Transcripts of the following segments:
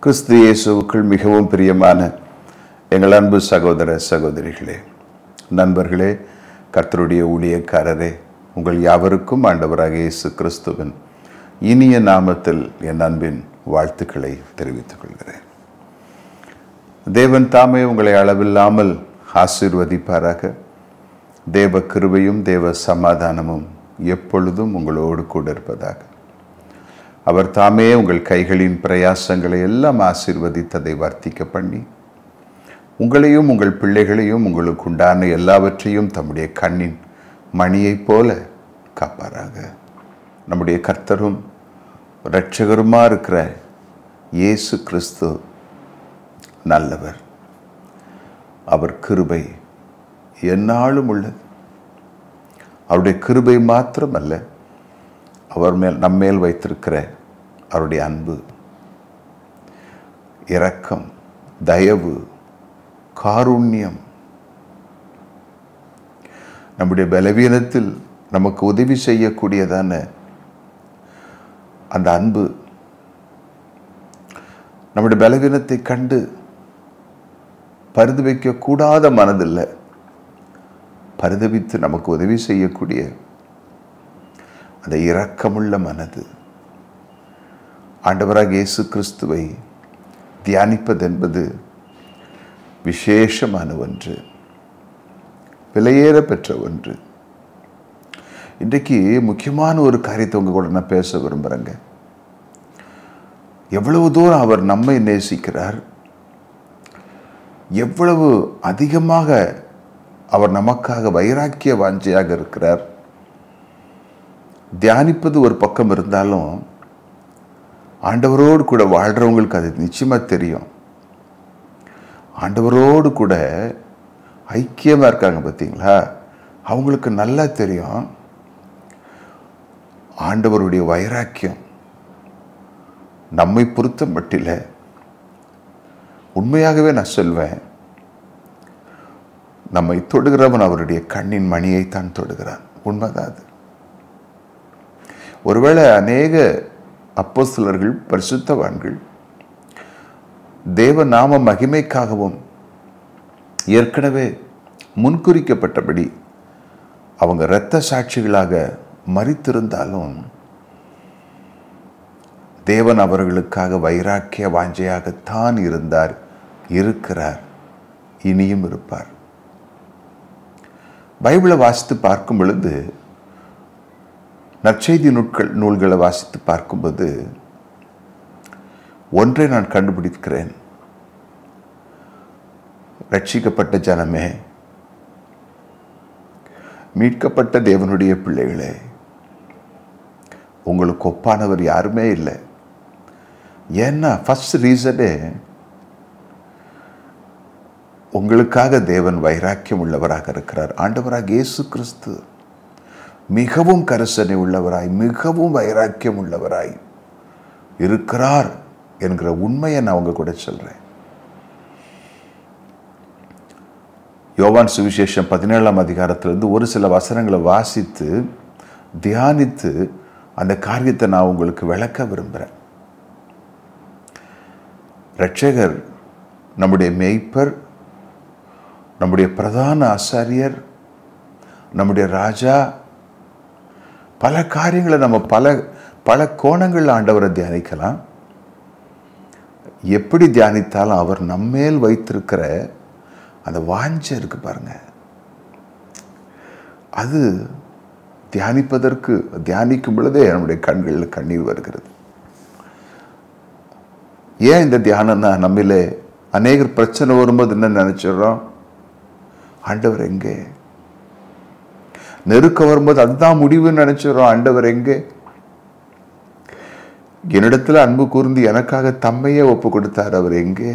கிறிஸ்து இயேசுவுக்குள் மிகவும் பிரியமான எங்கள் அன்பு சகோதர சகோதரிகளே நண்பர்களே கர்த்தருடைய ஊழியக்காரரே உங்கள் யாவருக்கும் ஆண்டவராக இயேசு கிறிஸ்துவின் இனிய நாமத்தில் என் அன்பின் வாழ்த்துக்களை தெரிவித்துக் கொள்கிறேன் தேவன் தாமே உங்களை அளவில்லாமல் ஆசீர்வதிப்பாராக தேவ கிருபையும் தேவ சமாதானமும் எப்பொழுதும் உங்களோடு கூட இருப்பதாக அவர் தாமே உங்கள் கைகளின் பிரயாசங்களை எல்லாம் ஆசீர்வதித்ததை வர்த்திக்க பண்ணி உங்களையும் உங்கள் பிள்ளைகளையும் உங்களுக்கு உண்டான எல்லாவற்றையும் தம்முடைய கண்ணின் மணியைப் போல காப்பாராக நம்முடைய கர்த்தரும் இரட்சகருமா இருக்கிற இயேசு கிறிஸ்து நல்லவர் அவர் கிருபை எந்நாளும் உள்ளது அவருடைய கிருபை மாத்திரமல்ல அவர் மேல் நம்மேல் வைத்திருக்கிற அவருடைய அன்பு இரக்கம் தயவு காருண்யம் நம்முடைய பலவீனத்தில் நமக்கு உதவி செய்யக்கூடியதான அந்த அன்பு நம்முடைய பலவீனத்தை கண்டு பரிதவிக்க கூடாத மனதில்லை பரிதவித்து நமக்கு உதவி செய்யக்கூடிய அந்த இரக்கமுள்ள மனது ஆண்டவராக இயேசு கிறிஸ்துவை தியானிப்பதென்பது விசேஷமான ஒன்று விலையேற பெற்ற ஒன்று இன்றைக்கு முக்கியமான ஒரு காரியத்தை உங்க கூட நான் பேச விரும்புகிறேங்க எவ்வளவு தூரம் அவர் நம்மை நேசிக்கிறார் எவ்வளவு அதிகமாக அவர் நமக்காக வைராக்கிய வாஞ்சையாக இருக்கிறார் தியானிப்பது ஒரு பக்கம் இருந்தாலும் ஆண்டவரோடு கூட வாழ்கிறவங்களுக்கு அது நிச்சயமாக தெரியும் ஆண்டவரோடு கூட ஐக்கியமாக இருக்காங்க பார்த்தீங்களா அவங்களுக்கு நல்லா தெரியும் ஆண்டவருடைய வைராக்கியம் நம்மை பொறுத்த மட்டில் உண்மையாகவே நான் சொல்வேன் நம்மை தொடுகிறவன் அவருடைய கண்ணின் மணியைத்தான் தொடுகிறான் உண்மைதான் அது ஒருவேளை அநேக அப்போஸ்தலர்கள் பரிசுத்தவான்கள் தேவ நாம மகிமைக்காகவும் ஏற்கனவே முன்குறிக்கப்பட்டபடி அவங்க இரத்த சாட்சிகளாக மறித்திருந்தாலும் தேவன் அவர்களுக்காக வைராக்கிய வாஞ்சையாகத்தான் இருந்தார் இருக்கிறார் இனியும் இருப்பார் பைபிளை வாசித்து பார்க்கும் பொழுது நற்செய்தி நூட்கள் நூல்களை வாசித்து பார்க்கும்போது ஒன்றை நான் கண்டுபிடிக்கிறேன் ரட்சிக்கப்பட்ட ஜனமே மீட்கப்பட்ட தேவனுடைய பிள்ளைகளே உங்களுக்கு ஒப்பானவர் யாருமே இல்லை ஏன்னா ஃபர்ஸ்ட் ரீசனே உங்களுக்காக தேவன் வைராக்கியம் உள்ளவராக இருக்கிறார் ஆண்டவராக இயேசு கிறிஸ்து மிகவும் கரிசனை உள்ளவராய் மிகவும் வைராக்கியம் உள்ளவராய் இருக்கிறார் என்கிற உண்மையை நான் அவங்க கூட சொல்றேன் யோவான் சுவிசேஷம் பதினேழாம் அதிகாரத்திலிருந்து ஒரு சில வசனங்களை வாசித்து தியானித்து அந்த காரியத்தை நான் உங்களுக்கு விளக்க விரும்புகிறேன் ரட்சகர் நம்முடைய மெய்ப்பர் நம்முடைய பிரதான ஆசாரியர் நம்முடைய ராஜா பல காரியங்களை நம்ம பல பல கோணங்களில் ஆண்டவரை தியானிக்கலாம் எப்படி தியானித்தாலும் அவர் நம்மேல் வைத்திருக்கிற அந்த வாஞ்சை இருக்கு பாருங்க அது தியானிப்பதற்கு தியானிக்கும் பொழுதே நம்முடைய கண்களில் கண்ணீர் வருகிறது ஏன் இந்த தியானம்னா நம்மளே அநேகர் பிரச்சனை வரும்போது என்ன நினைச்சிடுறோம் ஆண்டவர் எங்கே நெருக்க வரும்போது அதுதான் முடிவுன்னு நினைச்சிடறோம் ஆண்டவர் எங்கே என்னிடத்துல அன்பு கூர்ந்து எனக்காக தம்மையே ஒப்பு கொடுத்தார் அவர் எங்கே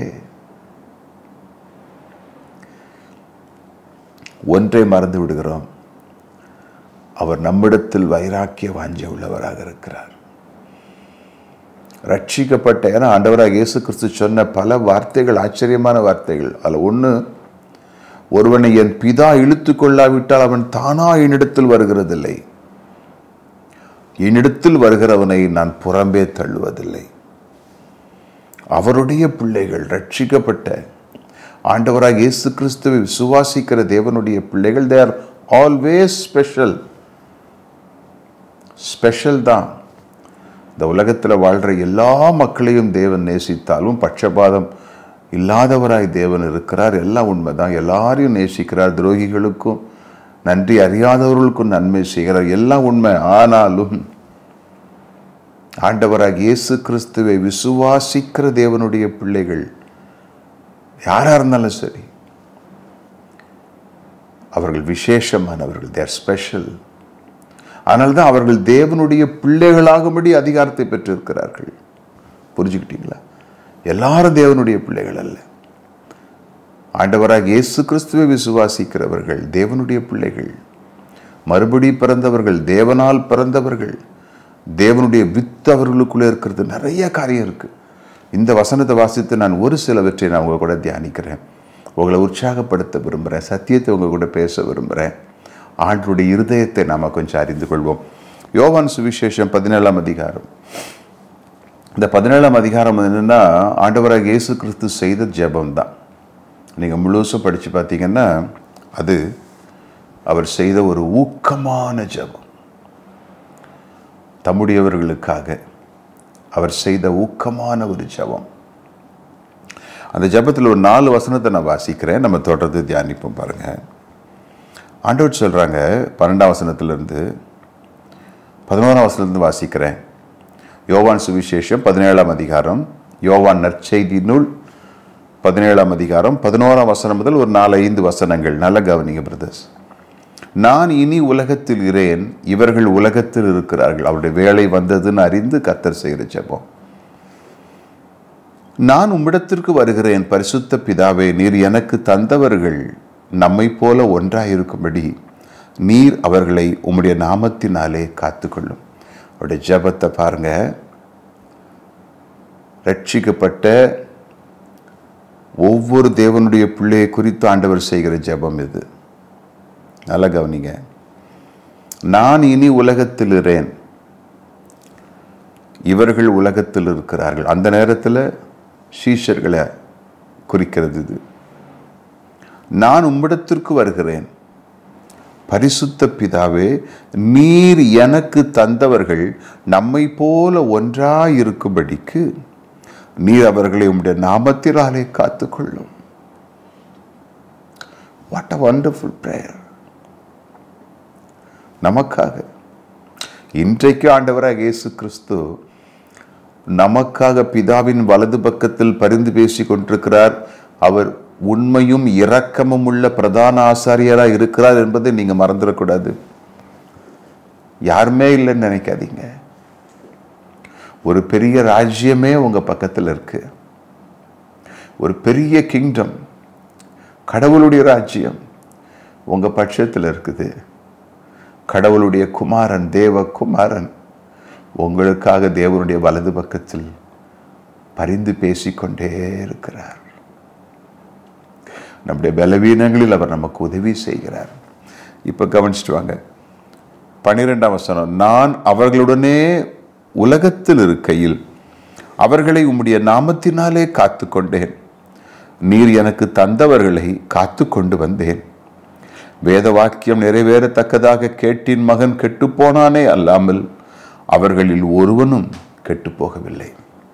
ஒன்றை மறந்து விடுகிறோம் அவர் நம்மிடத்தில் வைராக்கிய வாஞ்ச உள்ளவராக இருக்கிறார் ரட்சிக்கப்பட்ட ஏன்னா ஆண்டவராக இயேசு கிறிஸ்து சொன்ன பல வார்த்தைகள் ஆச்சரியமான வார்த்தைகள் அதில் ஒன்று ஒருவனை என் பிதா இழுத்து கொள்ளாவிட்டால் அவன் தானா என்னிடத்தில் வருகிறதில்லை என்னிடத்தில் வருகிறவனை நான் புறம்பே தள்ளுவதில்லை அவருடைய பிள்ளைகள் ரட்சிக்கப்பட்ட ஆண்டவராக இயேசு கிறிஸ்துவை விசுவாசிக்கிற தேவனுடைய பிள்ளைகள் they are always special special தான் இந்த உலகத்தில் வாழ்கிற எல்லா மக்களையும் தேவன் நேசித்தாலும் பட்சபாதம் இல்லாதவராய் தேவன் இருக்கிறார் எல்லாம் உண்மைதான் எல்லாரையும் நேசிக்கிறார் துரோகிகளுக்கும் நன்றி அறியாதவர்களுக்கும் நன்மை செய்கிறார் எல்லாம் உண்மை ஆனாலும் ஆண்டவராக இயேசு கிறிஸ்துவை விசுவாசிக்கிற தேவனுடைய பிள்ளைகள் யாரா இருந்தாலும் சரி அவர்கள் விசேஷமானவர்கள் தேர் ஸ்பெஷல் அதனால்தான் அவர்கள் தேவனுடைய பிள்ளைகளாகும்படி அதிகாரத்தை பெற்றிருக்கிறார்கள் புரிஞ்சுக்கிட்டீங்களா எல்லாரும் தேவனுடைய பிள்ளைகள் அல்ல ஆண்டவராக இயேசு கிறிஸ்துவை விசுவாசிக்கிறவர்கள் தேவனுடைய பிள்ளைகள் மறுபடி பிறந்தவர்கள் தேவனால் பிறந்தவர்கள் தேவனுடைய வித்து அவர்களுக்குள்ளே இருக்கிறது நிறைய காரியம் இருக்கு இந்த வசனத்தை வாசித்து நான் ஒரு சிலவற்றை நான் உங்க கூட தியானிக்கிறேன் உங்களை உற்சாகப்படுத்த விரும்புகிறேன் சத்தியத்தை உங்க கூட பேச விரும்புகிறேன் ஆண்டுடைய இருதயத்தை நாம் கொஞ்சம் அறிந்து கொள்வோம் யோவான் சுவிசேஷம் பதினேழாம் அதிகாரம் இந்த பதினேழாம் அதிகாரம் என்னன்னா ஆண்டவராக இயேசு கிறிஸ்து செய்த ஜெபம் தான் நீங்கள் முழுசும் படித்து பார்த்தீங்கன்னா அது அவர் செய்த ஒரு ஊக்கமான ஜெபம் தம்முடையவர்களுக்காக அவர் செய்த ஊக்கமான ஒரு ஜெபம் அந்த ஜெபத்தில் ஒரு நாலு வசனத்தை நான் வாசிக்கிறேன் நம்ம தொடர்ந்து தியானிப்போம் பாருங்க ஆண்டவர் சொல்கிறாங்க பன்னெண்டாம் வசனத்திலிருந்து பதினோராம் வசனத்திலிருந்து வாசிக்கிறேன் யோவான் சுவிசேஷம் பதினேழாம் அதிகாரம் யோவான் நற்செய்தி நூல் பதினேழாம் அதிகாரம் பதினோராம் வசனம் முதல் ஒரு நாலு ஐந்து வசனங்கள் நல்ல கவனிங்க பிரதர்ஸ் நான் இனி உலகத்தில் இரேன் இவர்கள் உலகத்தில் இருக்கிறார்கள் அவருடைய வேலை வந்ததுன்னு அறிந்து கத்தர் செய்கிற ஜெபம் நான் உம்மிடத்திற்கு வருகிறேன் பரிசுத்த பிதாவே நீர் எனக்கு தந்தவர்கள் நம்மை போல ஒன்றாயிருக்கும்படி நீர் அவர்களை உம்முடைய நாமத்தினாலே காத்துக்கொள்ளும் அவருடைய ஜெபத்தை பாருங்க ரட்சிக்கப்பட்ட ஒவ்வொரு தேவனுடைய பிள்ளையை குறித்து ஆண்டவர் செய்கிற ஜெபம் இது நல்லா கவனிங்க நான் இனி உலகத்தில் இரேன் இவர்கள் உலகத்தில் இருக்கிறார்கள் அந்த நேரத்தில் சீஷர்களை குறிக்கிறது இது நான் உம்மிடத்திற்கு வருகிறேன் பரிசுத்த பிதாவே நீர் எனக்கு தந்தவர்கள் நம்மை போல ஒன்றாயிருக்கும்படிக்கு நீர் அவர்களை உம்முடைய நாமத்தினாலே காத்துக்கொள்ளும் வாட் அ வண்டர்ஃபுல் பிரேயர் நமக்காக இன்றைக்கு ஆண்டவராக இயேசு கிறிஸ்து நமக்காக பிதாவின் வலது பக்கத்தில் பரிந்து பேசி கொண்டிருக்கிறார் அவர் உண்மையும் இரக்கமும் உள்ள பிரதான ஆசாரியராக இருக்கிறார் என்பதை நீங்க மறந்துடக்கூடாது யாருமே இல்லைன்னு நினைக்காதீங்க ஒரு பெரிய ராஜ்யமே உங்க பக்கத்தில் இருக்கு ஒரு பெரிய கிங்டம் கடவுளுடைய ராஜ்யம் உங்க பட்சத்தில் இருக்குது கடவுளுடைய குமாரன் தேவ குமாரன் உங்களுக்காக தேவனுடைய வலது பக்கத்தில் பரிந்து பேசிக்கொண்டே இருக்கிறார் நம்முடைய பலவீனங்களில் அவர் நமக்கு உதவி செய்கிறார் இப்போ கவனிச்சுட்டு வாங்க பன்னிரெண்டாம் வசனம் நான் அவர்களுடனே உலகத்தில் இருக்கையில் அவர்களை உம்முடைய நாமத்தினாலே காத்து கொண்டேன் நீர் எனக்கு தந்தவர்களை காத்து கொண்டு வந்தேன் வேத வாக்கியம் நிறைவேறத்தக்கதாக கேட்டின் மகன் கெட்டுப்போனானே அல்லாமல் அவர்களில் ஒருவனும் கெட்டுப்போகவில்லை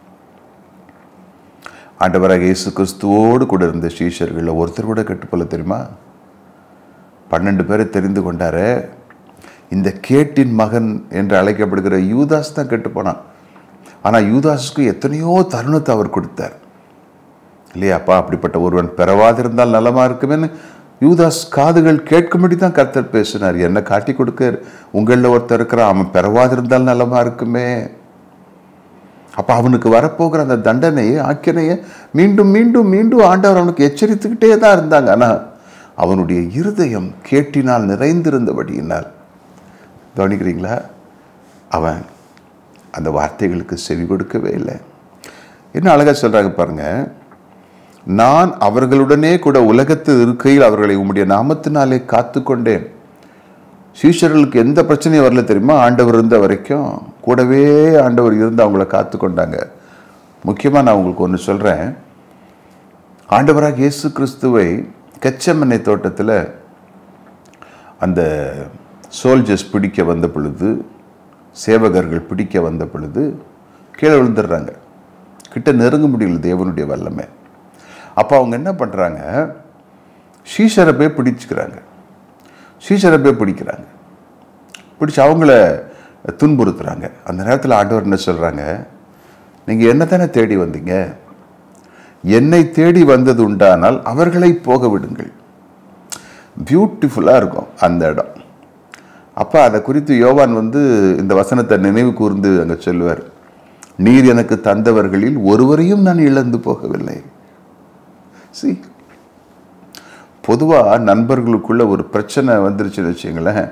ஆண்டவராக இயேசு கிறிஸ்துவோடு கூட இருந்த சீஷர்களில் ஒருத்தர் கூட கெட்டுப்போல தெரியுமா பன்னெண்டு பேரை தெரிந்து கொண்டாரு இந்த கேட்டின் மகன் என்று அழைக்கப்படுகிற யூதாஸ் தான் கெட்டு போனான் ஆனால் யூதாஸுக்கு எத்தனையோ தருணத்தை அவர் கொடுத்தார் இல்லையாப்பா அப்படிப்பட்ட ஒருவன் பெறவாதிருந்தால் நலமா இருக்குமேன்னு யூதாஸ் காதுகள் கேட்கும்படி தான் கர்த்தர் பேசினார் என்ன காட்டி கொடுக்க உங்களில் ஒருத்தர் இருக்கிறான் அவன் பெறவாதிருந்தால் நலமா இருக்குமே அப்ப அவனுக்கு வரப்போகிற அந்த தண்டனையை ஆக்கினையை மீண்டும் மீண்டும் மீண்டும் ஆண்டவர் அவனுக்கு எச்சரித்துக்கிட்டே தான் இருந்தாங்க ஆனா அவனுடைய இருதயம் கேட்டினால் நிறைந்திருந்தபடியினால் கவனிக்கிறீங்களா அவன் அந்த வார்த்தைகளுக்கு செவி கொடுக்கவே இல்லை என்ன அழகா சொல்றாங்க பாருங்க நான் அவர்களுடனே கூட உலகத்தில் இருக்கையில் அவர்களை உம்முடைய நாமத்தினாலே காத்து கொண்டேன் சீஷர்களுக்கு எந்த பிரச்சனையும் வரல தெரியுமா ஆண்டவர் இருந்த வரைக்கும் கூடவே ஆண்டவர் இருந்து அவங்கள காத்து கொண்டாங்க முக்கியமாக நான் உங்களுக்கு ஒன்று சொல்கிறேன் ஆண்டவராக இயேசு கிறிஸ்துவை கெச்சமனை தோட்டத்தில் அந்த சோல்ஜர்ஸ் பிடிக்க வந்த பொழுது சேவகர்கள் பிடிக்க வந்த பொழுது கீழே விழுந்துடுறாங்க கிட்ட நெருங்க முடியல தேவனுடைய வல்லமை அப்போ அவங்க என்ன பண்ணுறாங்க ஷீஷரை போய் பிடிச்சுக்கிறாங்க ஷீஷரை போய் பிடிக்கிறாங்க பிடிச்சி அவங்கள துன்புறுத்துறாங்க அந்த நேரத்தில் ஆண்டவர் என்ன சொல்கிறாங்க நீங்கள் என்ன தானே தேடி வந்தீங்க என்னை தேடி வந்தது உண்டானால் அவர்களை போக விடுங்கள் பியூட்டிஃபுல்லாக இருக்கும் அந்த இடம் அப்போ அதை குறித்து யோவான் வந்து இந்த வசனத்தை நினைவு கூர்ந்து அங்கே சொல்லுவார் நீர் எனக்கு தந்தவர்களில் ஒருவரையும் நான் இழந்து போகவில்லை சி பொதுவாக நண்பர்களுக்குள்ள ஒரு பிரச்சனை வந்துருச்சுன்னு வச்சுங்களேன்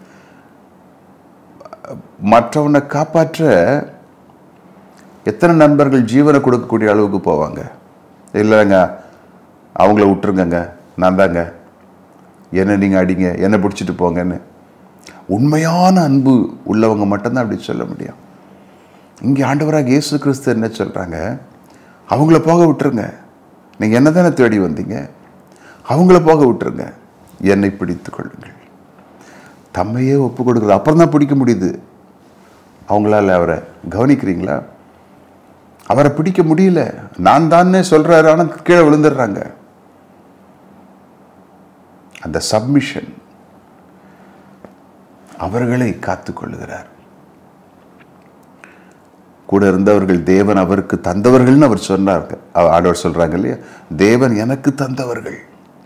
மற்றவனை காப்பாற்ற எத்தனை நண்பர்கள் ஜீவனை கொடுக்கக்கூடிய அளவுக்கு போவாங்க இல்லைங்க அவங்கள விட்டுருங்கங்க நான் தாங்க என்ன நீங்கள் அடிங்க என்னை பிடிச்சிட்டு போங்கன்னு உண்மையான அன்பு உள்ளவங்க மட்டும்தான் அப்படி சொல்ல முடியும் இங்கே ஆண்டவராக இயேசு கிறிஸ்து என்ன சொல்கிறாங்க அவங்கள போக விட்டுருங்க நீங்கள் என்ன தானே தேடி வந்தீங்க அவங்கள போக விட்டுருங்க என்னை பிடித்து கொள்ளுங்கள் தம்மையே ஒப்பு கொடுக்குறது அப்புறம் தான் பிடிக்க முடியுது அவங்களால அவரை கவனிக்கிறீங்களா அவரை பிடிக்க முடியல நான் தானே சொல்றாரு ஆனால் கீழே விழுந்துடுறாங்க அந்த சப்மிஷன் அவர்களை காத்துக்கொள்ளுகிறார் கூட இருந்தவர்கள் தேவன் அவருக்கு தந்தவர்கள்னு அவர் சொன்னார் ஆடவர் சொல்றாங்க இல்லையா தேவன் எனக்கு தந்தவர்கள்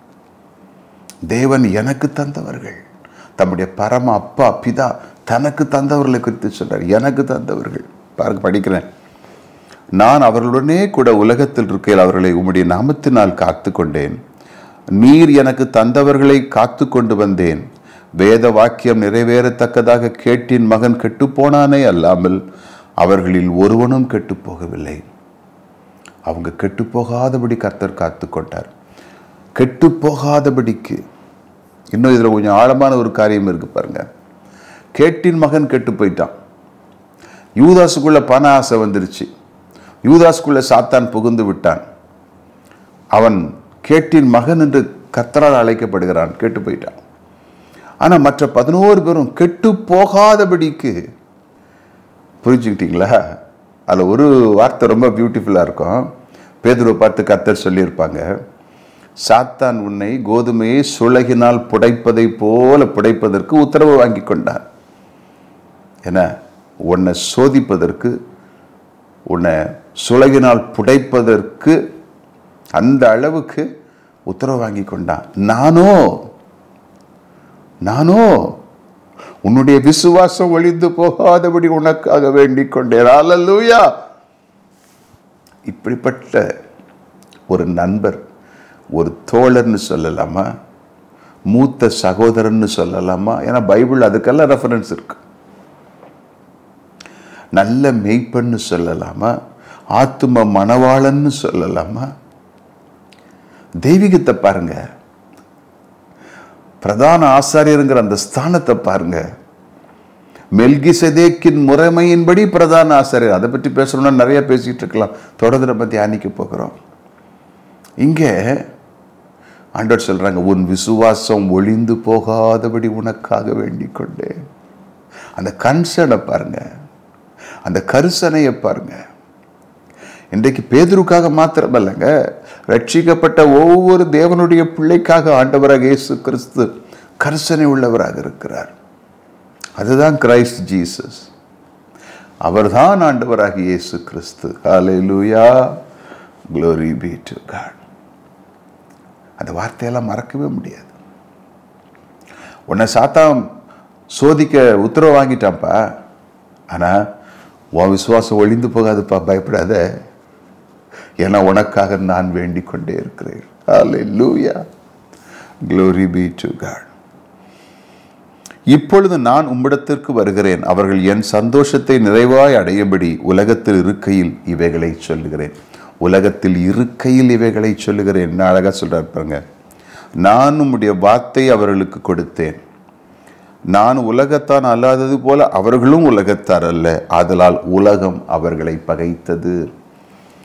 தேவன் எனக்கு தந்தவர்கள் தம்முடைய பரம அப்பா பிதா தனக்கு தந்தவர்களை குறித்து சொல்றார் எனக்கு தந்தவர்கள் பாருங்க படிக்கிறேன் நான் அவர்களுடனே கூட உலகத்தில் இருக்கையில் அவர்களை உம்முடைய நாமத்தினால் காத்து கொண்டேன் நீர் எனக்கு தந்தவர்களை காத்து கொண்டு வந்தேன் வேத வாக்கியம் நிறைவேறத்தக்கதாக கேட்டின் மகன் கெட்டுப்போனானே அல்லாமல் அவர்களில் ஒருவனும் கெட்டு போகவில்லை அவங்க கெட்டு போகாதபடி கர்த்தர் காத்து கொண்டார் கெட்டு போகாதபடிக்கு இன்னும் இதில் கொஞ்சம் ஆழமான ஒரு காரியம் இருக்கு பாருங்க கேட்டின் மகன் கெட்டு போயிட்டான் யூதாஸுக்குள்ள பண ஆசை வந்துருச்சு யூதாஸுக்குள்ள சாத்தான் புகுந்து விட்டான் அவன் கேட்டின் மகன் என்று கர்த்தரால் அழைக்கப்படுகிறான் கெட்டு போயிட்டான் ஆனால் மற்ற பதினோரு பேரும் கெட்டு போகாதபடிக்கு புரிஞ்சுக்கிட்டீங்களா அதில் ஒரு வார்த்தை ரொம்ப பியூட்டிஃபுல்லாக இருக்கும் பேதுருவை பார்த்து கர்த்தர் சொல்லியிருப்பாங்க சாத்தான் உன்னை கோதுமையை சுளகினால் புடைப்பதை போல புடைப்பதற்கு உத்தரவு வாங்கி கொண்டார் என உன்னை சோதிப்பதற்கு உன்னை சுளகினால் புடைப்பதற்கு அந்த அளவுக்கு உத்தரவு வாங்கி கொண்டான் நானோ நானோ உன்னுடைய விசுவாசம் ஒளிந்து போகாதபடி உனக்காக வேண்டிக் கொண்டேன் அல்லூயா இப்படிப்பட்ட ஒரு நண்பர் ஒரு தோழர்னு சொல்லலாமா மூத்த சகோதரன்னு சொல்லலாமா ஏன்னா பைபிள் அதுக்கெல்லாம் ரெஃபரன்ஸ் இருக்கு நல்ல மெய்ப்பன்னு சொல்லலாமா ஆத்தும மணவாளன்னு சொல்லலாமா தெய்வீகத்தை பாருங்க பிரதான ஆசாரியருங்கிற அந்த ஸ்தானத்தை பாருங்க மெல்கி செதேக்கின் முறைமையின்படி பிரதான ஆசாரியர் அதை பற்றி பேசணும்னா நிறைய பேசிட்டு இருக்கலாம் தொடர்ந்து நம்ம தியானிக்க போகிறோம் இங்கே ஆண்டவர் சொல்றாங்க உன் விசுவாசம் ஒளிந்து போகாதபடி உனக்காக வேண்டிக் கொண்டேன் அந்த கன்சர்னை பாருங்க அந்த கரிசனையை பாருங்க இன்றைக்கு பேதுருக்காக மாத்திரமல்லங்க ரட்சிக்கப்பட்ட ஒவ்வொரு தேவனுடைய பிள்ளைக்காக ஆண்டவராக இயேசு கிறிஸ்து கரிசனை உள்ளவராக இருக்கிறார் அதுதான் கிரைஸ்ட் ஜீசஸ் அவர்தான் ஆண்டவராக இயேசு கிறிஸ்து ஹalleluya glory be to God அந்த வார்த்தையெல்லாம் மறக்கவே முடியாது உன்னை சாத்தான் சோதிக்க உத்தரவு வாங்கிட்டான்ப்பா ஆனால் உன் விசுவாசம் ஒளிந்து போகாதுப்பா பயப்படாத ஏன்னா உனக்காக நான் வேண்டிக் கொண்டே இருக்கிறேன் ஹalleluya glory be to God இப்பொழுது நான் உம்மிடத்திற்கு வருகிறேன் அவர்கள் என் சந்தோஷத்தை நிறைவாய் அடையும்படி உலகத்தில் இருக்கையில் இவைகளை சொல்லுகிறேன் உலகத்தில் இருக்கையில் இவைகளை சொல்லுகிறேன் என்ன அழகா சொல்றாரு பாருங்க நான் உம்முடைய வார்த்தை அவர்களுக்கு கொடுத்தேன் நான் உலகத்தான் அல்லாதது போல அவர்களும் உலகத்தார் அல்ல ஆதலால் உலகம் அவர்களை பகைத்தது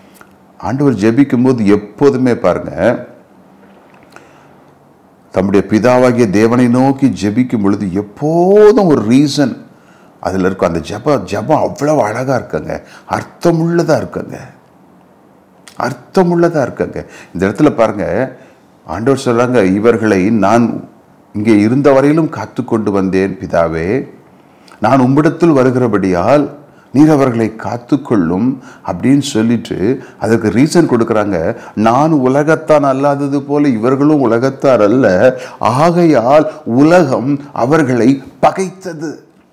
ஆண்டவர் ஜெபிக்கும் போது எப்போதுமே பாருங்க தம்முடைய பிதாவாகிய தேவனை நோக்கி ஜெபிக்கும் பொழுது எப்போதும் ஒரு ரீசன் அதில் இருக்கும் அந்த ஜெபம் ஜெபம் அவ்வளவு அழகாக இருக்குங்க அர்த்தமுள்ளதாக இருக்குங்க அர்த்தமுள்ளதாக இருக்குங்க இந்த இடத்துல பாருங்க ஆண்டவர் சொல்றாங்க இவர்களை நான் இங்கே இருந்த வரையிலும் காத்து கொண்டு வந்தேன் பிதாவே நான் உம்மிடத்தில் வருகிறபடியால் நீர் அவர்களை காத்துக்கொள்ளும் அப்படின்னு சொல்லிட்டு அதுக்கு ரீசன் கொடுக்குறாங்க நான் உலகத்தான் அல்லாதது போல இவர்களும் உலகத்தார் அல்ல ஆகையால் உலகம் அவர்களை பகைத்தது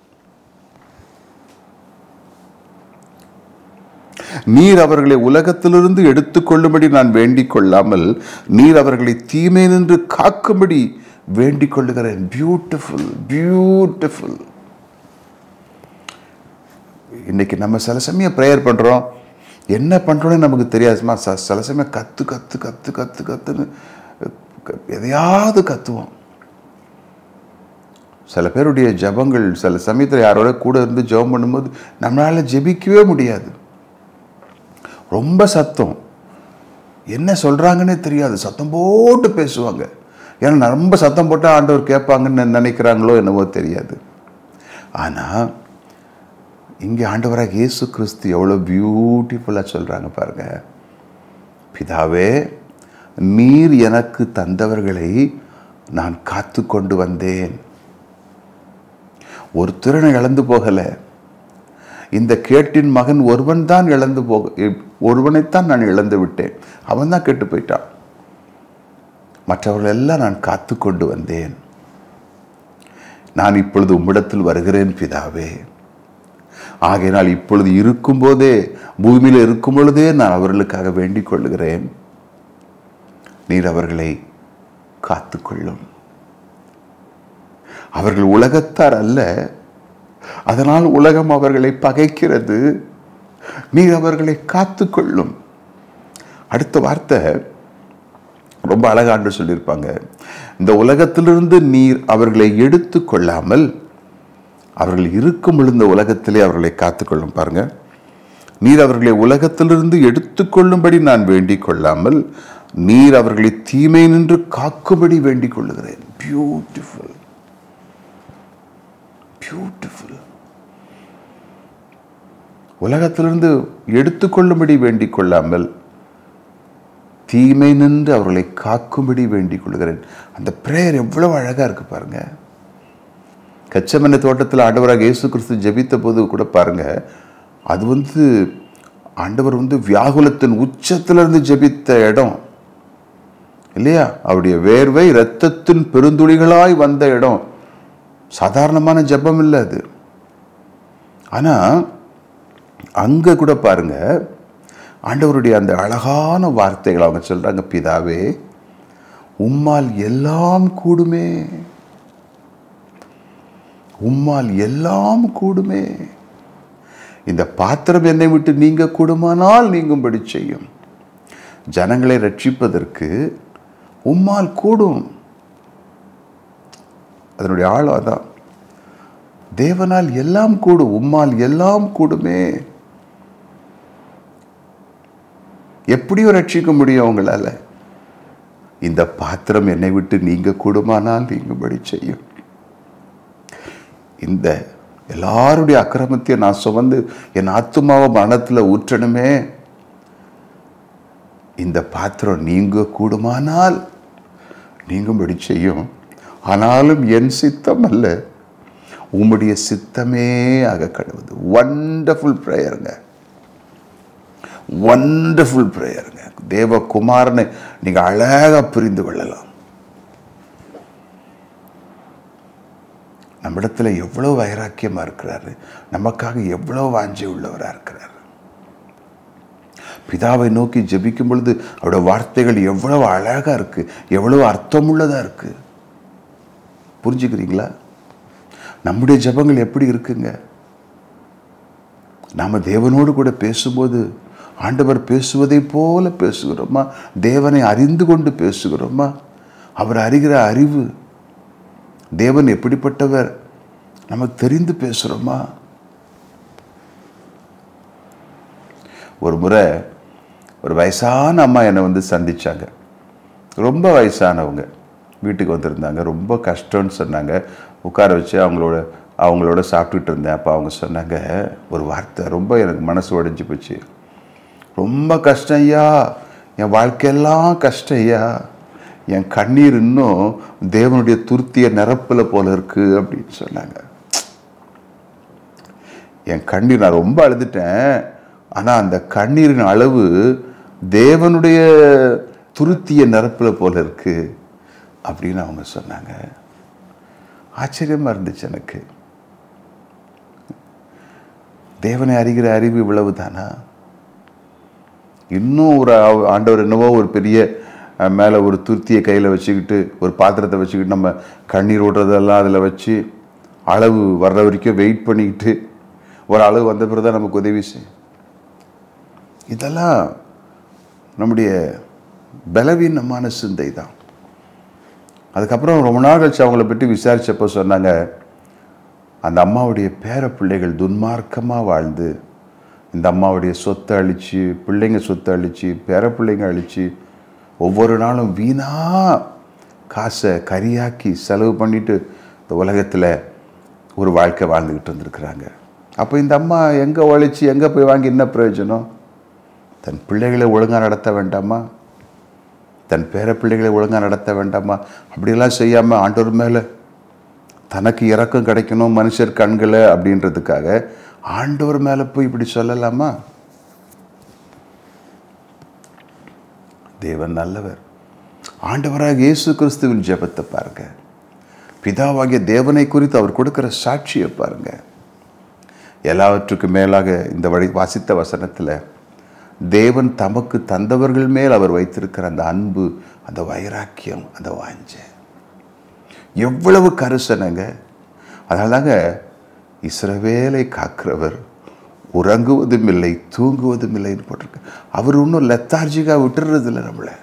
நீர் அவர்களை உலகத்திலிருந்து எடுத்துக்கொள்ளும்படி நான் வேண்டிக் கொள்ளாமல் நீர் அவர்களை தீமை நின்று காக்கும்படி வேண்டிக் கொள்ளுகிறேன் பியூட்டிஃபுல் பியூட்டிஃபுல் இன்னைக்கு நம்ம சில சமயம் ப்ரேயர் பண்ணுறோம் என்ன பண்ணுறோன்னு நமக்கு தெரியாதுமா ச சில சமயம் கற்று கற்று கற்று கற்று கற்றுன்னு எதையாவது கத்துவோம் சில பேருடைய ஜபங்கள் சில சமயத்தில் யாரோட கூட இருந்து ஜெபம் பண்ணும்போது நம்மளால் ஜெபிக்கவே முடியாது ரொம்ப சத்தம் என்ன சொல்கிறாங்கன்னே தெரியாது சத்தம் போட்டு பேசுவாங்க ஏன்னா ரொம்ப சத்தம் போட்டால் ஆண்டவர் கேட்பாங்கன்னு நினைக்கிறாங்களோ என்னவோ தெரியாது ஆனால் இங்கே ஆண்டவராக இயேசு கிறிஸ்து எவ்வளோ பியூட்டிஃபுல்லாக சொல்கிறாங்க பாருங்க பிதாவே நீர் எனக்கு தந்தவர்களை நான் காத்து கொண்டு வந்தேன் ஒரு திறனை இழந்து போகலை இந்த கேட்டின் மகன் ஒருவன் தான் இழந்து போக ஒருவனைத்தான் நான் இழந்து விட்டேன் அவன் தான் கெட்டு போயிட்டான் மற்றவர்கள் எல்லாம் நான் காத்து கொண்டு வந்தேன் நான் இப்பொழுது உம்மிடத்தில் வருகிறேன் பிதாவே ஆகையினால் இப்பொழுது இருக்கும்போதே பூமியில் இருக்கும் பொழுதே நான் அவர்களுக்காக வேண்டிக் கொள்ளுகிறேன் நீர் அவர்களை காத்துக்கொள்ளும் அவர்கள் உலகத்தார் அல்ல அதனால் உலகம் அவர்களை பகைக்கிறது நீர் அவர்களை காத்துக்கொள்ளும் அடுத்த வார்த்தை ரொம்ப அழகாண்டு சொல்லியிருப்பாங்க இந்த உலகத்திலிருந்து நீர் அவர்களை எடுத்து கொள்ளாமல் அவர்கள் இருக்கும் இந்த உலகத்திலே அவர்களை காத்துக்கொள்ளும் பாருங்க நீர் அவர்களை உலகத்திலிருந்து எடுத்துக்கொள்ளும்படி நான் வேண்டிக் கொள்ளாமல் நீர் அவர்களை தீமை நின்று காக்கும்படி வேண்டிக் கொள்ளுகிறேன் பியூட்டிஃபுல் பியூட்டிஃபுல் உலகத்திலிருந்து எடுத்துக்கொள்ளும்படி வேண்டிக் கொள்ளாமல் தீமை நின்று அவர்களை காக்கும்படி வேண்டிக் கொள்கிறேன் அந்த பிரேயர் எவ்வளவு அழகா இருக்கு பாருங்க கச்சமனை தோட்டத்தில் ஆண்டவராக இயேசு கிறிஸ்து ஜெபித்த போது கூட பாருங்க அது வந்து ஆண்டவர் வந்து வியாகுலத்தின் உச்சத்திலிருந்து ஜெபித்த இடம் இல்லையா அவருடைய வேர்வை இரத்தத்தின் பெருந்துளிகளாய் வந்த இடம் சாதாரணமான ஜெபம் இல்லை அது ஆனா அங்க கூட பாருங்க ஆண்டவருடைய அந்த அழகான வார்த்தைகள் அவங்க சொல்றாங்க பிதாவே உம்மால் எல்லாம் கூடுமே உம்மால் எல்லாம் கூடுமே இந்த பாத்திரம் என்னை விட்டு நீங்க கூடுமானால் நீங்கும்படி செய்யும் ஜனங்களை ரட்சிப்பதற்கு உம்மால் கூடும் அதனுடைய ஆழம் அதான் தேவனால் எல்லாம் கூடும் உம்மால் எல்லாம் கூடுமே எப்படியும் ரட்சிக்க முடியும் உங்களால இந்த பாத்திரம் என்னை விட்டு நீங்க கூடுமானால் நீங்கும்படி செய்யும் இந்த எல்லாருடைய அக்கிரமத்தையும் நான் சுமந்து என் ஆத்துமாவை மனத்தில் ஊற்றணுமே இந்த பாத்திரம் நீங்க கூடுமானால் நீங்கும்படி செய்யும் ஆனாலும் என் சித்தம் அல்ல உம்முடைய சித்தமே ஆக கடவுது வண்டர்ஃபுல் ப்ரேயருங்க வண்டர்ஃபுல் ப்ரேயருங்க தேவகுமாரனை நீங்க அழகா புரிந்து கொள்ளலாம் நம்மிடத்துல எவ்வளவு வைராக்கியமா இருக்கிறாரு நமக்காக எவ்வளவு வாஞ்சி உள்ளவரா இருக்கிறார் பிதாவை நோக்கி ஜெபிக்கும் பொழுது அவருடைய வார்த்தைகள் எவ்வளவு அழகா இருக்கு எவ்வளவு அர்த்தமுள்ளதா இருக்கு புரிஞ்சுக்கிறீங்களா நம்முடைய ஜெபங்கள் எப்படி இருக்குங்க நாம தேவனோடு கூட பேசும்போது ஆண்டவர் பேசுவதை போல பேசுகிறோமா தேவனை அறிந்து கொண்டு பேசுகிறோமா அவர் அறிகிற அறிவு தேவன் எப்படிப்பட்டவர் நமக்கு தெரிந்து பேசுகிறோமா ஒரு முறை ஒரு வயசான அம்மா என்னை வந்து சந்திச்சாங்க ரொம்ப வயசானவங்க வீட்டுக்கு வந்திருந்தாங்க ரொம்ப கஷ்டம்னு சொன்னாங்க உட்கார வச்சு அவங்களோட அவங்களோட சாப்பிட்டுட்டு இருந்தேன் அப்போ அவங்க சொன்னாங்க ஒரு வார்த்தை ரொம்ப எனக்கு மனசு உடைஞ்சு போச்சு ரொம்ப கஷ்டம் ஐயா என் வாழ்க்கையெல்லாம் கஷ்டம் ஐயா என் கண்ணீர் இன்னும் தேவனுடைய துருத்திய நிரப்பில் போல இருக்கு அப்படின்னு சொன்னாங்க என் கண்ணீர் நான் ரொம்ப அழுதுட்டேன் ஆனால் அந்த கண்ணீரின் அளவு தேவனுடைய துருத்திய நிரப்பில் போல இருக்கு அப்படின்னு அவங்க சொன்னாங்க ஆச்சரியமா இருந்துச்சு எனக்கு தேவனை அறிகிற அறிவு இவ்வளவு தானா இன்னும் ஒரு ஆ- ஆண்டவர் என்னவோ ஒரு பெரிய அஹ், மேலே ஒரு துருத்தியை கையில் வச்சுக்கிட்டு ஒரு பாத்திரத்தை வச்சுக்கிட்டு நம்ம கண்ணீர் ஓடுறதெல்லாம் அதில் வச்சு அளவு வர்ற வரைக்கும் வெயிட் பண்ணிக்கிட்டு ஒரு அளவு வந்த பிறகு தான் நமக்கு உதவி செய்யும் இதெல்லாம் நம்முடைய பலவீனமான சிந்தை தான் அதுக்கப்புறம் ரொம்ப நாள் கழிச்சு அவங்கள பற்றி விசாரிச்சப்போ சொன்னாங்க அந்த அம்மாவுடைய பேர பிள்ளைகள் துன்மார்க்கமாக வாழ்ந்து இந்த அம்மாவுடைய சொத்தை அழிச்சு பிள்ளைங்க சொத்தை அழிச்சு பேர பிள்ளைங்க அழிச்சு ஒவ்வொரு நாளும் வீணா காசை கரியாக்கி செலவு பண்ணிட்டு இந்த உலகத்தில் ஒரு வாழ்க்கை வாழ்ந்துக்கிட்டு இருந்திருக்கிறாங்க அப்போ இந்த அம்மா எங்கே உழைச்சி எங்கே போய் வாங்கி என்ன பிரயோஜனம் தன் பிள்ளைகளை ஒழுங்காக நடத்த வேண்டாமா தன் பேர பிள்ளைகளை ஒழுங்காக நடத்த வேண்டாமா அப்படியெல்லாம் செய்யாமல் ஆண்டவர் மேலே தனக்கு இறக்கம் கிடைக்கணும் மனுஷர் கண்களை அப்படின்றதுக்காக ஆண்டவர் மேலே போய் இப்படி சொல்லலாமா தேவன் நல்லவர் ஆண்டவராக இயேசு கிறிஸ்துவின் ஜெபத்தை பாருங்க பிதாவாகிய தேவனை குறித்து அவர் கொடுக்கிற சாட்சியை பாருங்க எல்லாவற்றுக்கும் மேலாக இந்த வழி வாசித்த வசனத்தில் தேவன் தமக்கு தந்தவர்கள் மேல் அவர் வைத்திருக்கிற அந்த அன்பு அந்த வைராக்கியம் அந்த வாஞ்சை எவ்வளவு கரிசனைங்க அதனால தாங்க இஸ்ரவேலை காக்கிறவர் உறங்குவதும் இல்லை தூங்குவதும் இல்லைன்னு போட்டிருக்கு அவர் இன்னும் லெத்தார்ஜிக்காக விட்டுறது இல்லை நம்மளை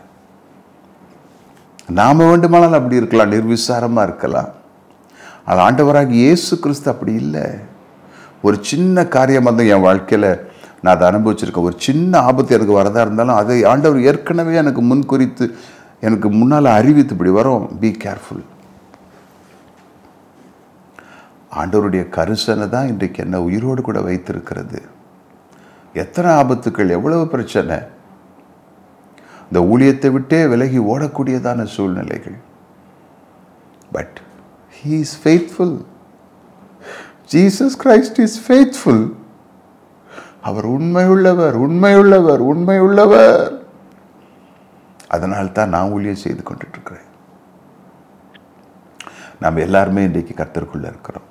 நாம வேண்டுமானாலும் அப்படி இருக்கலாம் நிர்விசாரமாக இருக்கலாம் ஆனால் ஆண்டவராக இயேசு கிறிஸ்து அப்படி இல்லை ஒரு சின்ன காரியம் வந்து என் வாழ்க்கையில் நான் அதை அனுபவிச்சிருக்கேன் ஒரு சின்ன ஆபத்து எனக்கு வரதா இருந்தாலும் அதை ஆண்டவர் ஏற்கனவே எனக்கு முன் குறித்து எனக்கு முன்னால் அறிவித்து இப்படி வரும் பி கேர்ஃபுல் ஆண்டவருடைய கரிசனை தான் இன்றைக்கு என்ன உயிரோடு கூட வைத்திருக்கிறது எத்தனை ஆபத்துக்கள் எவ்வளவு பிரச்சனை இந்த ஊழியத்தை விட்டே விலகி ஓடக்கூடியதான சூழ்நிலைகள் but he is faithful Jesus Christ is faithful அவர் உண்மையுள்ளவர் உண்மையுள்ளவர் உண்மையுள்ளவர் அதனால் தான் நான் ஊழியம் செய்து கொண்டுட்டு இருக்கிறேன் நாம் எல்லாருமே இன்றைக்கு கர்த்தருக்குள்ள இருக்கிறோம்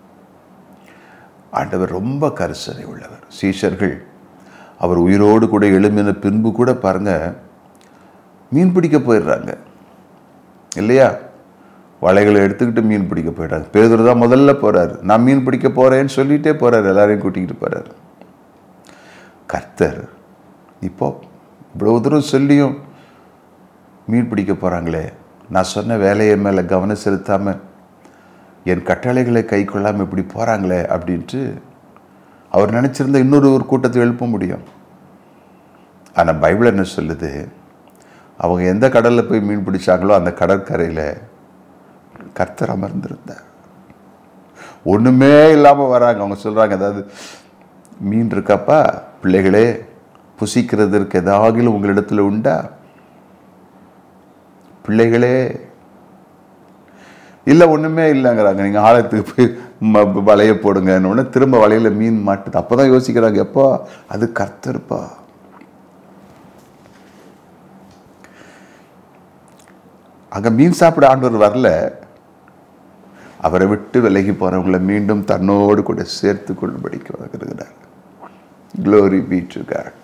ஆண்டவர் ரொம்ப கரிசனை உள்ளவர் சீஷர்கள் அவர் உயிரோடு கூட எழும்பின பின்பு கூட பாருங்க மீன் பிடிக்க போயிடுறாங்க இல்லையா வலைகளை எடுத்துக்கிட்டு மீன் பிடிக்க போயிடுறாங்க பேதர் தான் முதல்ல போறாரு நான் மீன் பிடிக்க போறேன்னு சொல்லிட்டே போறாரு எல்லாரையும் கூட்டிக்கிட்டு போறாரு கர்த்தர் இப்போ இவ்வளவு தூரம் சொல்லியும் மீன் பிடிக்க போறாங்களே நான் சொன்ன வேலையை மேலே கவனம் செலுத்தாம என் கட்டளைகளை கை கொள்ளாமல் இப்படி போறாங்களே அப்படின்ட்டு அவர் நினைச்சிருந்தா இன்னொரு ஒரு கூட்டத்தை எழுப்ப முடியும் ஆனால் பைபிள் என்ன சொல்லுது அவங்க எந்த கடலில் போய் மீன் பிடிச்சாங்களோ அந்த கடற்கரையில் கர்த்தர் அமர்ந்திருந்தார் ஒன்றுமே இல்லாமல் வராங்க அவங்க சொல்கிறாங்க அதாவது மீன் இருக்காப்பா பிள்ளைகளே புசிக்கிறதற்கு ஏதாகிலும் உங்களிடத்துல உண்டா பிள்ளைகளே இல்லை ஒன்றுமே இல்லைங்கிறாங்க நீங்கள் ஆழத்துக்கு போய் ம- வலைய போடுங்கன்னு உடனே திரும்ப வலையில மீன் மாட்டுது அப்போ தான் யோசிக்கிறாங்க எப்போ அது கர்த்தருப்பா அங்கே மீன் சாப்பிட ஆண்டவர் வரல அவரை விட்டு விலகி போறவங்களை மீண்டும் தன்னோடு கூட சேர்த்து கொள்ளும்படிக்கு வருகிறார் க்ளோரி பீ டு காட்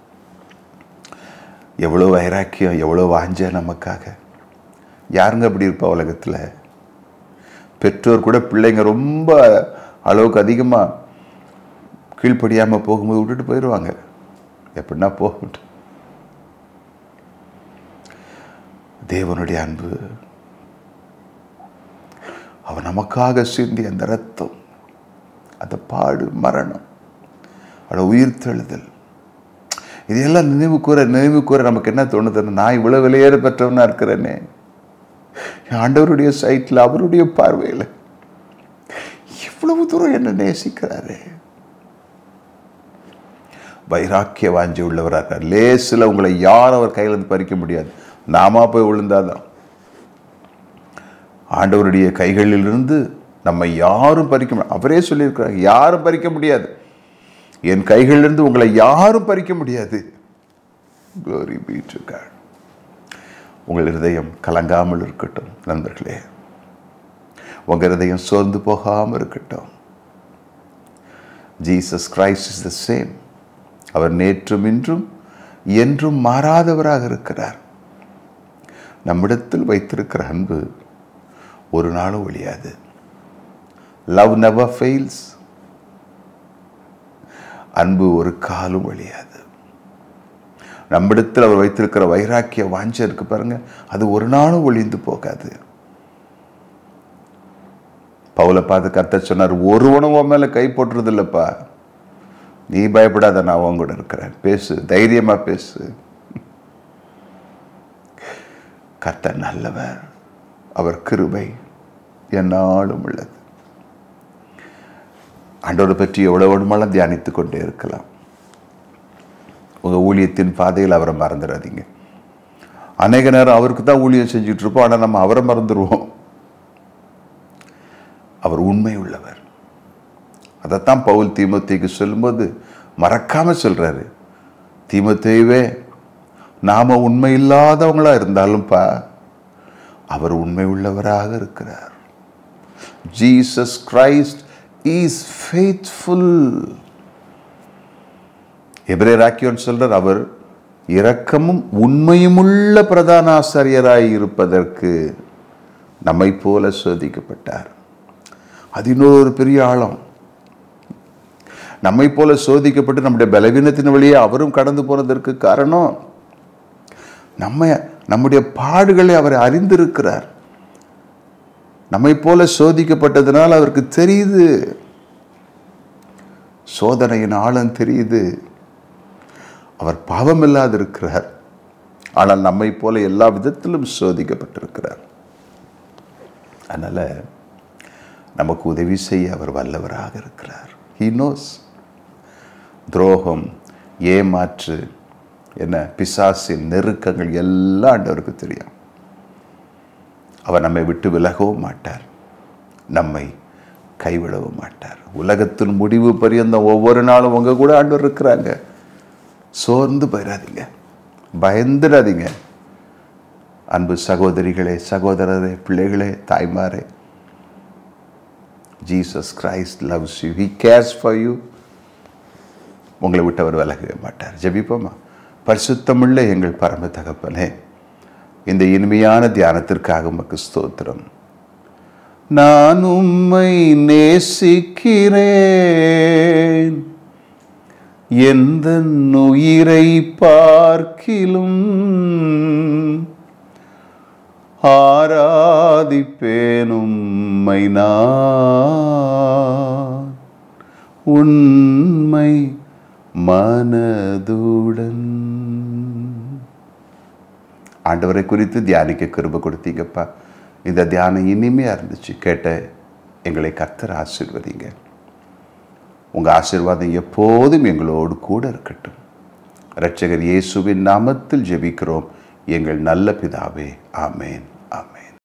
எவ்வளோ வைராக்கியம் எவ்வளோ வாஞ்ச நமக்காக யாருங்க அப்படி இருப்பா உலகத்தில் பெற்றோர் கூட பிள்ளைங்க ரொம்ப அளவுக்கு அதிகமாக கீழ்ப்படியாமல் போகும்போது விட்டுட்டு போயிடுவாங்க எப்படின்னா போகட்டும் தேவனுடைய அன்பு அவர் நமக்காக சிந்திய அந்த ரத்தம் அந்த பாடு மரணம் அவட உயிர் தெழுதல் இதையெல்லாம் நினைவு கூற நினைவு கூற நமக்கு என்ன தோணுதுன்னு நான் இவ்வளவு விலையேற பெற்றவனா இருக்கிறேனே என் ஆண்டவருடைய சைட்டில் அவருடைய பார்வையில் இவ்வளவு தூரம் என்ன நேசிக்கிறாரே வைராக்கிய வாஞ்சி உள்ளவராக லேசில் உங்களை யாரும் அவர் கையிலிருந்து பறிக்க முடியாது நாமா போய் விழுந்தாதான் ஆண்டவருடைய கைகளிலிருந்து நம்ம யாரும் பறிக்க முடியாது அவரே சொல்லியிருக்கிறார் யாரும் பறிக்க முடியாது என் கைகளிலிருந்து உங்களை யாரும் பறிக்க முடியாது Glory be to God. உங்கள் இருதயம் கலங்காமல் இருக்கட்டும் நண்பர்களே உங்கள் இருதயம் சோர்ந்து போகாமல் இருக்கட்டும் Jesus Christ is the same அவர் நேற்றும் இன்றும் என்றும் மாறாதவராக இருக்கிறார் நம்மிடத்தில் வைத்திருக்கிற அன்பு ஒரு நாளும் ஒழியாது லவ் never ஃபெயில்ஸ் அன்பு ஒரு காலும் ஒழியாது நம்மிடத்தில் அவர் வைத்திருக்கிற வைராக்கிய வாஞ்சை இருக்கு பாருங்க அது ஒரு நாளும் ஒளிந்து போகாது பவுலை பார்த்து கர்த்தர் சொன்னார் ஒருவனும் உன் மேல கை போட்டுறது இல்லப்பா நீ பயப்படாத நான் உன் கூட இருக்கிறேன் பேசு தைரியமா பேசு கர்த்தர் நல்லவர் அவர் கிருபை என்னாலும் உள்ளது ஆண்டவரை பற்றி எவ்வளவு வேணுமாலும் தியானித்துக் கொண்டே இருக்கலாம் உங்க ஊழியத்தின் பாதையில் அவரை மறந்துடாதீங்க அநேக நேரம் அவருக்கு தான் ஊழியம் செஞ்சுட்டு இருப்போம் ஆனால் நம்ம அவரை மறந்துடுவோம் அவர் உண்மை உள்ளவர் அதைத்தான் பவுல் தீமோத்தேக்கு சொல்லும்போது மறக்காம சொல்றாரு தீமோத்தேயுவே நாம உண்மை இல்லாதவங்களா இருந்தாலும்ப்பா அவர் உண்மை உள்ளவராக இருக்கிறார் ஜீசஸ் கிரைஸ்ட் இஸ் ஃபேத்ஃபுல் எபிரேராக்கியோன் சொல்றார் அவர் இரக்கமும் உண்மையுமுள்ள பிரதான ஆசாரியராய் இருப்பதற்கு நம்மை போல சோதிக்கப்பட்டார் அது இன்னொரு பெரிய ஆழம் நம்மை போல சோதிக்கப்பட்டு நம்முடைய பலவீனத்தின் வழியே அவரும் கடந்து போனதற்கு காரணம் நம்ம நம்முடைய பாடுகளை அவர் அறிந்திருக்கிறார் நம்மை போல சோதிக்கப்பட்டதுனால் அவருக்கு தெரியுது சோதனையின் ஆழம் தெரியுது அவர் பாவம் இல்லாதிருக்கிறார் ஆனால் நம்மை போல எல்லா விதத்திலும் சோதிக்கப்பட்டிருக்கிறார் அதனால நமக்கு உதவி செய்ய அவர் வல்லவராக இருக்கிறார் ஹீ நோஸ் துரோகம் ஏமாற்று என்ன பிசாசின் நெருக்கங்கள் எல்லாம் ஆண்டவருக்கு தெரியும் அவர் நம்மை விட்டு விலகவும் மாட்டார் நம்மை கைவிடவும் மாட்டார் உலகத்தின் முடிவு பரியந்தம் ஒவ்வொரு நாளும் உங்க கூட ஆண்டவர் இருக்கிறாங்க சோர்ந்து போயிடாதீங்க பயந்துடாதீங்க அன்பு சகோதரிகளே சகோதரரே பிள்ளைகளே தாய்மாரே Jesus Christ loves you he cares for you உங்களை விட்டு அவர் விலகவே மாட்டார் ஜெபிப்போமா பரிசுத்தமுள்ள எங்கள் பரம தகப்பனே இந்த இனிமையான தியானத்திற்காக உமக்கு ஸ்தோத்திரம் நான் உம்மை நேசிக்கிறேன் எந்த உயிரை பார்க்கிலும் ஆராதிப்பேன் உம்மை நான் உண்மை மனதுடன் ஆண்டவரை குறித்து தியானிக்க கிருப கொடுத்தீங்கப்பா இந்த தியானம் இனிமையாக இருந்துச்சு கேட்ட எங்களை கர்த்தர் ஆசீர்வதிங்க உங்கள் ஆசீர்வாதம் எப்போதும் எங்களோடு கூட இருக்கட்டும் இரட்சகர் இயேசுவின் நாமத்தில் ஜெபிக்கிறோம் எங்கள் நல்ல பிதாவே ஆமேன் ஆமேன்